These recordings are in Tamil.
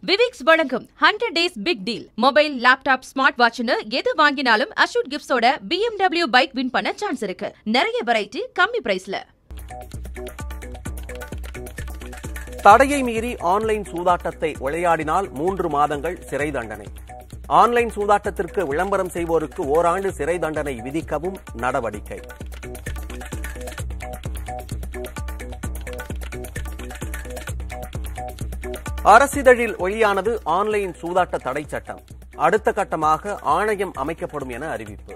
விவிக்ஸ் வழங்கும் hundred days big deal mobile laptop smart வாட்ச்னு எது வாங்கினாலும் அஷூட் கிஃப்ட்ஸோட BMW பைக் வின் பண்ண சான்ஸ் இருக்கு நிறைய வெரைட்டி கம்மி பிரைஸ்ல தடையை மீறி ஆன்லைன் சூதாட்டத்தை விளையாடினால் மூன்று மாதங்கள் சிறை தண்டனை ஆன்லைன் சூதாட்டத்திற்கு விளம்பரம் செய்வோருக்கு ஓராண்டு சிறை தண்டனை விதிக்கவும் நடவடிக்கை அரசிதழில் வெளியானது ஆன்லைன் சூதாட்ட தடை சட்டம் அடுத்த கட்டமாக ஆணையம் அமைக்கப்படும் என அறிவிப்பு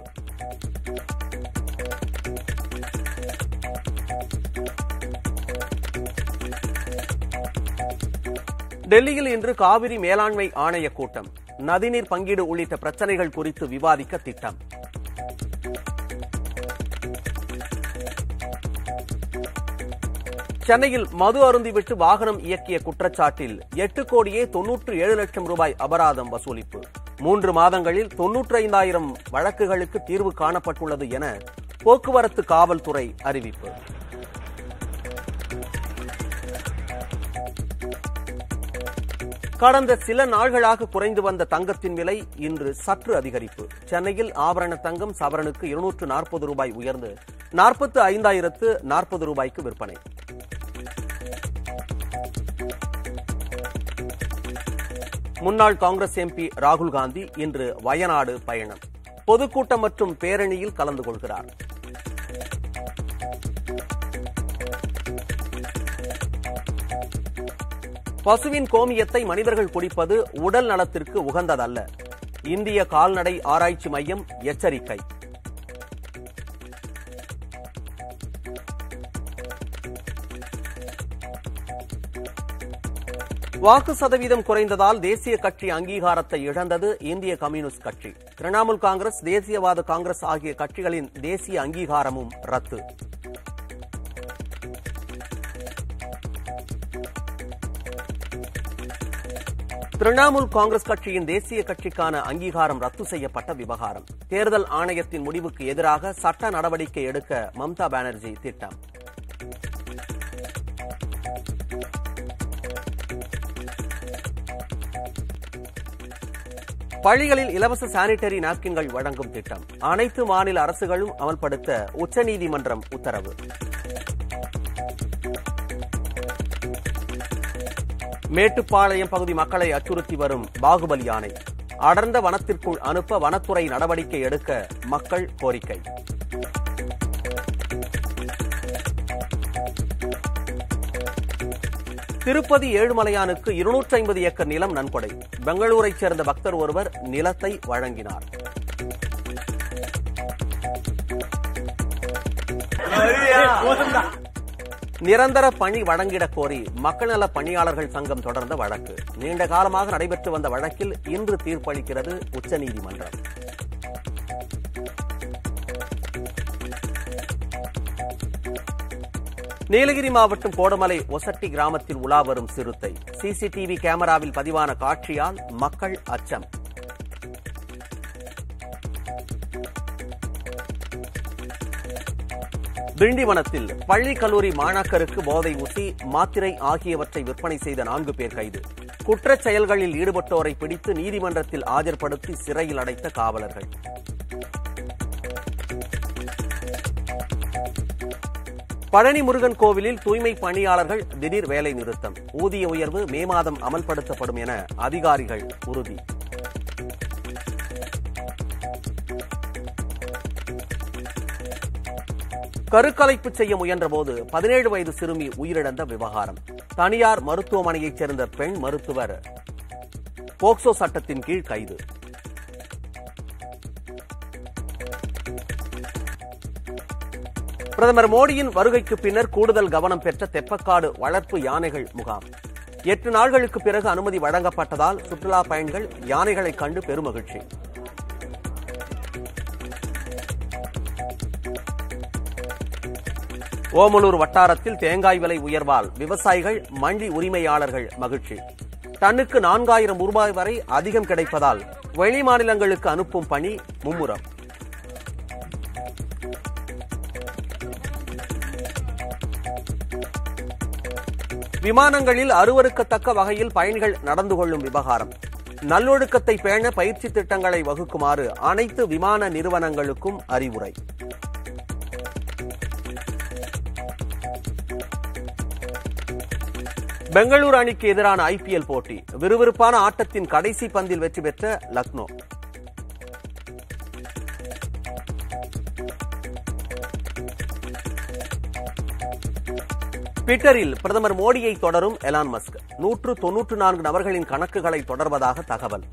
டெல்லியில் இன்று காவிரி மேலாண்மை ஆணைய கூட்டம் நதிநீர் பங்கீடு உள்ளிட்ட பிரச்சனைகள் குறித்து விவாதிக்க திட்டம் சென்னையில் மது அருந்திவிட்டு வாகனம் இயக்கிய குற்றச்சாட்டில் எட்டு கோடியே தொன்னூற்று ஏழு லட்சம் ரூபாய் அபராதம் வசூலிப்பு மூன்று மாதங்களில் தொன்னூற்றி ஐந்தாயிரம் வழக்குகளுக்கு தீர்வு காணப்பட்டுள்ளது என போக்குவரத்து காவல்துறை அறிவிப்பு கடந்த சில நாள்களாக குறைந்து வந்த தங்கத்தின் விலை இன்று சற்று அதிகரிப்பு சென்னையில் ஆபரண தங்கம் சவரனுக்கு இருநூற்று நாற்பது ரூபாய் உயர்ந்து நாற்பத்து ஐந்தாயிரத்து நாற்பது ரூபாய்க்கு விற்பனை முன்னாள் காங்கிரஸ் எம்பி ராகுல் காந்தி இன்று வயநாடு பயணம் பொதுக்கூட்டம் மற்றும் பேரணியில் கலந்து கொள்கிறார் பசுவின் கோமியத்தை மனிதர்கள் குடிப்பது உடல் நலத்திற்கு உகந்ததல்ல இந்திய கால்நடை ஆராய்ச்சி மையம் எச்சரிக்கை வாக்கு சதவீதம் குறைந்ததால் தேசிய கட்சி அங்கீகாரத்தை இழந்தது இந்திய கம்யூனிஸ்ட் கட்சி திரிணாமுல் காங்கிரஸ் தேசியவாத காங்கிரஸ் ஆகிய கட்சிகளின் தேசிய அங்கீகாரமும் ரத்து திரிணாமுல் காங்கிரஸ் கட்சியின் தேசிய கட்சிக்கான அங்கீகாரம் ரத்து செய்யப்பட்ட விவகாரம் தேர்தல் ஆணையத்தின் முடிவுக்கு எதிராக சட்ட நடவடிக்கை எடுக்க மம்தா பானர்ஜி திட்டம் பள்ளிகளில் இலவச சானிட்டரி நாப்கின்கள் வழங்கும் திட்டம் அனைத்து மாநில அரசுகளும் அமல்படுத்த உச்சநீதிமன்றம் உத்தரவு மேட்டுப்பாளையம் பகுதி மக்களை அச்சுறுத்தி வரும் பாகுபலி யானை அடர்ந்த வனத்திற்குள் அனுப்ப வனத்துறை நடவடிக்கை எடுக்க மக்கள் கோரிக்கை திருப்பதி ஏழுமலையானுக்கு இருநூற்றி ஐம்பது ஏக்கர் நிலம் நன்கொடை பெங்களூரைச் சேர்ந்த பக்தர் ஒருவர் நிலத்தை வழங்கினார் நிரந்தர பணி வழங்கிடக் கோரி மக்கள் நல பணியாளர்கள் சங்கம் தொடர்ந்த வழக்கு நீண்ட காலமாக நடைபெற்று வந்த வழக்கில் இன்று தீர்ப்பளிக்கிறது உச்சநீதிமன்றம் நீலகிரி மாவட்டம் கோடமலை ஒசட்டி கிராமத்தில் உலா வரும் சிறுத்தை சிசிடிவி கேமராவில் பதிவான காட்சியால் மக்கள் அச்சம் திண்டிவனத்தில் பள்ளி கல்லூரி மாணாக்கருக்கு போதை ஊசி மாத்திரை ஆகியவற்றை விற்பனை செய்த நான்கு பேர் கைது குற்றச் செயல்களில் ஈடுபட்டோரை பிடித்து நீதிமன்றத்தில் ஆஜர்படுத்தி சிறையில் அடைத்த காவலர்கள் பழனி முருகன் கோவிலில் தூய்மை பணியாளர்கள் திடீர் வேலை நிறுத்தம் ஊதிய உயர்வு மே மாதம் அமல்படுத்தப்படும் என அதிகாரிகள் உறுதி கருக்கலைப்பு செய்ய முயன்றபோது பதினேழு வயது சிறுமி உயிரிழந்த விவகாரம் தனியார் மருத்துவமனையைச் சேர்ந்த பெண் மருத்துவர் போக்சோ சட்டத்தின் கீழ் கைது பிரதமர் மோடியின் வருகைக்கு பின்னர் கூடுதல் கவனம் பெற்ற தெப்பக்காடு வளர்ப்பு யானைகள் முகாம் எட்டு நாள்களுக்கு பிறகு அனுமதி வழங்கப்பட்டதால் சுற்றுலா பயணிகள் யானைகளை கண்டு பெருமகிழ்ச்சி ஓமலூர் வட்டாரத்தில் தேங்காய் விலை உயர்வால் விவசாயிகள் மண்டி உரிமையாளர்கள் மகிழ்ச்சி டன்னுக்கு நான்காயிரம் ரூபாய் வரை அதிகம் கிடைப்பதால் வெளி மாநிலங்களுக்கு அனுப்பும் பணி மும்முரம் விமானங்களில் அருவருக்கத்தக்க வகையில் பயணிகள் நடந்து கொள்ளும் விவகாரம் நல்லொழுக்கத்தை பேண பயிற்சி திட்டங்களை வகுக்குமாறு அனைத்து விமான நிறுவனங்களுக்கும் அறிவுரை பெங்களூரு அணிக்கு எதிரான ஐபிஎல் போட்டி விறுவிறுப்பான ஆட்டத்தின் கடைசி பந்தில் வெற்றி பெற்ற லக்னோ ட்விட்டரில் பிரதமர் மோடியை தொடரும் எலான் மஸ்க் நூற்று தொன்னூற்று நான்கு நபர்களின் கணக்குகளை தொடர்வதாக தகவல்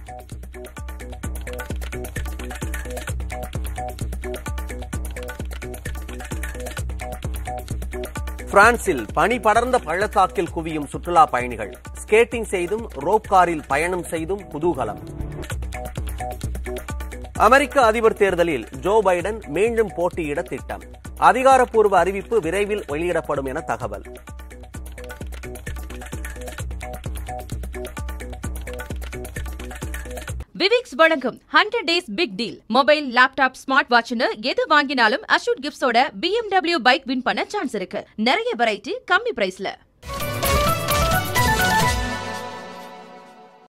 பிரான்சில் பனி படர்ந்த பள்ளத்தாக்கில் குவியும் சுற்றுலா பயணிகள் ஸ்கேட்டிங் செய்தும் ரோப் காரில் பயணம் செய்தும் குதூகலம் அமெரிக்க அதிபர் தேர்தலில் ஜோ பைடன் மீண்டும் போட்டியிட திட்டம் அதிகாரப்பூர்வ அறிவிப்பு விரைவில் வெளியிடப்படும் என தகவல் விவிக்ஸ் வழங்கும் hundred days big deal mobile laptop smart வாட்ச்னு எது வாங்கினாலும் அஷூட் கிஃப்ட்ஸோட BMW பைக் வின் பண்ண சான்ஸ் இருக்கு நிறைய வெரைட்டி கம்மி பிரைஸ்ல